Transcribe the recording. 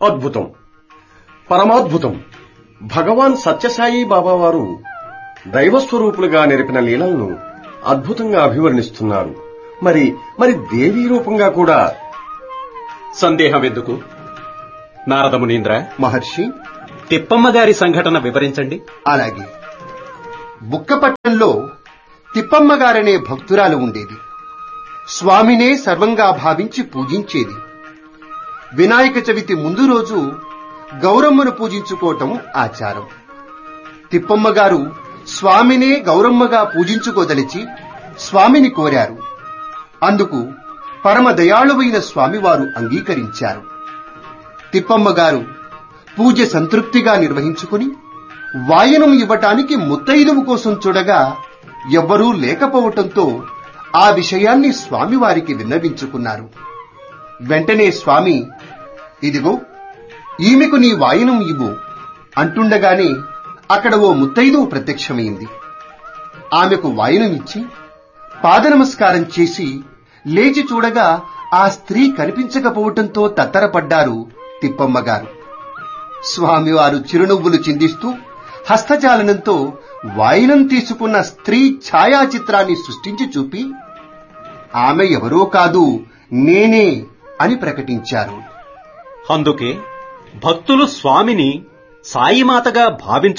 అద్భుతం పరమాద్భుతం భగవాన్ సత్యసాయి బాబా వారు దైవస్వరూపులుగా నెరిపిన లీలలను అద్భుతంగా అభివర్ణిస్తున్నారు మరి మరి దేవీ రూపంగా కూడా సందేహం ఎందుకు నారద మునీంద్ర మహర్షి తిప్పమ్మ గారి సంఘటన వివరించండి అలాగే బుక్కపట్నంలో తిప్పమ్మ గారనే భక్తురాలు ఉండేది స్వామినే సర్వంగా భావించి పూజించేది వినాయక చవితి ముందు రోజు గౌరమ్మను పూజించుకోవటం ఆచారం తిప్పమ్మ గారు స్వామినే గౌరమ్మగా పూజించుకోదలిచి స్వామిని కోరారు అందుకు పరమ దయాళువైన స్వామివారు అంగీకరించారు తిప్పమ్మ గారు పూజ సంతృప్తిగా నిర్వహించుకుని వాయనం ఇవ్వటానికి ముత్తైదువు కోసం చూడగా ఎవ్వరూ లేకపోవటంతో ఆ విషయాన్ని స్వామివారికి విన్నవించుకున్నారు వెంటనే స్వామి ఇదిగో ఈమెకు నీ వాయనం ఇవ్వు అంటుండగానే అక్కడ ఓ ముత్తైదువు ప్రత్యక్షమైంది ఆమెకు వాయనం ఇచ్చి పాదనమస్కారం చేసి లేచి చూడగా ఆ స్త్రీ కనిపించకపోవటంతో తత్తరపడ్డారు తిప్పమ్మ గారు స్వామివారు చిరునవ్వులు చిందిస్తూ హస్తచాలనంతో వాయినం తీసుకున్న స్త్రీ ఛాయాచిత్రాన్ని సృష్టించి చూపి ఆమె ఎవరో కాదు నేనే అని ప్రకటించారు అందుకే భక్తులు స్వామిని సాయిమాతగా భావించు